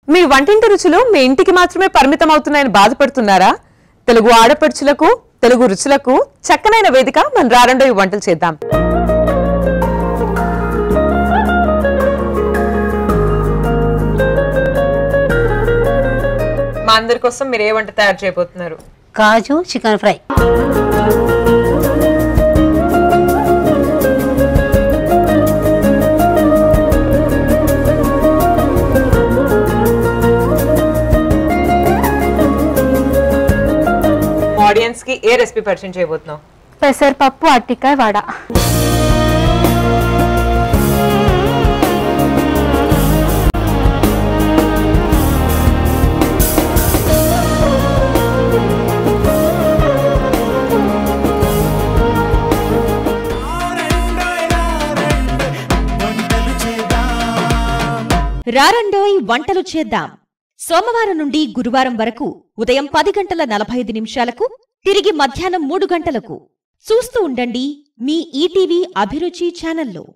మీ వంటింటి రుచులు మీ ఇంటికి మాత్రమే పరిమితం అవుతున్నాయని బాధపడుతున్నారా తెలుగు ఆడపడుచులకు తెలుగు రుచులకు చక్కనైన వేదిక మన రారండో ఈ వంటలు చేద్దాం మా అందరి కోసం మీరు ఏ వంట తయారు చేయబోతున్నారు కాజు చికెన్ ఫ్రై ఆడియన్స్ కి ఏ రెసిపీ పరిచయం చేయబోతున్నావు పెసరపప్పు అట్టికాయ వడ రారండోయ్ వంటలు చేద్దాం సోమవారం నుండి గురువారం వరకు ఉదయం పది గంటల నలభై ఐదు నిమిషాలకు తిరిగి మధ్యాహ్నం మూడు గంటలకు చూస్తూ ఉండండి మీ ఈటీవీ అభిరుచి ఛానల్లో